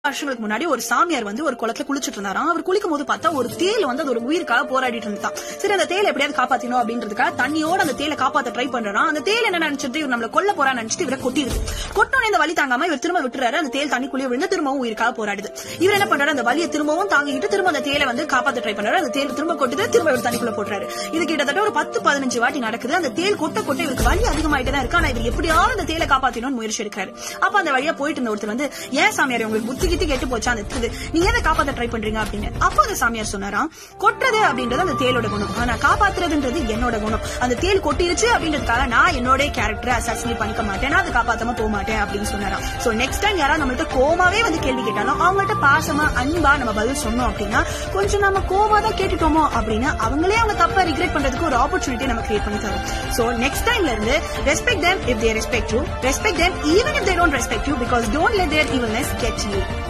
வருஷங்களுக்கு முன்னாடி ஒரு சாமியார் வந்து ஒரு குளத்துல குளிச்சிட்டு இருந்தாராம் அவர் குளிக்கும் போது பார்த்தா ஒரு தேல் வந்து அது ஒரு உயிருக்காக போராடிட்டு இருந்தான் சரி அந்த தேலை எப்படியாவது காப்பாத்தணும் அப்படின்றதுக்காக தண்ணியோட அந்த தேலை காப்பாத்த ட்ரை பண்றான் அந்த தேல் என்ன நினைச்சிட்டு இவர் நம்மள கொல்ல போறான்னு நினைச்சிட்டு இவரை கொட்டிடுது கொட்டோன்னு இந்த வலி தாங்காம இவர் திரும்ப விட்டுறாரு அந்த தேல் தண்ணிக்குள்ளே விழுந்து திரும்பவும் உயிருக்காக போராடுது இவர் என்ன பண்றாரு அந்த வலியை திரும்பவும் தாங்கிட்டு திரும்ப அந்த தேலை வந்து காப்பாத்த ட்ரை பண்றாரு அந்த தேல் திரும்ப கொட்டுது திரும்ப இவர் தண்ணிக்குள்ள போட்டுறாரு இது கிட்டத்தட்ட ஒரு பத்து பதினஞ்சு வாட்டி நடக்குது அந்த தேல் கொட்ட கொட்ட இவருக்கு வலி அதிகமாயிட்டே தான் இருக்கு ஆனா இவர் எப்படியாவது அந்த தேலை காப்பாத்தணும்னு முயற்சி எடுக்கிறாரு அப்ப அந்த வழியா போயிட்டு இருந்த ஒருத்தர் வந்து ஏன் சாமியார் உங்களுக்கு புத்தி கித்தி கெட்டு போச்சா அந்த இது நீங்க எதை காப்பாத்த ட்ரை பண்றீங்க அப்படின்னு அப்போ அந்த சாமியார் சொன்னாராம் கொட்டுறது அப்படின்றது அந்த தேலோட குணம் ஆனா காப்பாத்துறதுன்றது என்னோட குணம் அந்த தேல் கொட்டிருச்சு அப்படின்றதுக்காக நான் என்னோட கேரக்டரை அசாசினேட் பண்ணிக்க மாட்டேன் நான் அதை காப்பாத்தாம போக மாட்டேன் அப்படின்னு சொன்னாராம் சோ நெக்ஸ்ட் டைம் யாராவது நம்மள்ட்ட கோமாவே வந்து கேள்வி கேட்டாலும் அவங்கள்ட்ட பாசமா அன்பா நம்ம பதில் சொன்னோம் அப்படின்னா கொஞ்சம் நம்ம கோமா தான் கேட்டுட்டோமோ அப்படின்னு அவங்களே அவங்க தப்பா ரிக்ரெட் பண்றதுக்கு ஒரு ஆப்பர்ச்சுனிட்டி நம்ம கிரியேட் பண்ணி தரும் சோ நெக்ஸ்ட் டைம்ல இருந்து respect them if they respect you respect them even if they don't respect you because don't let their evilness get you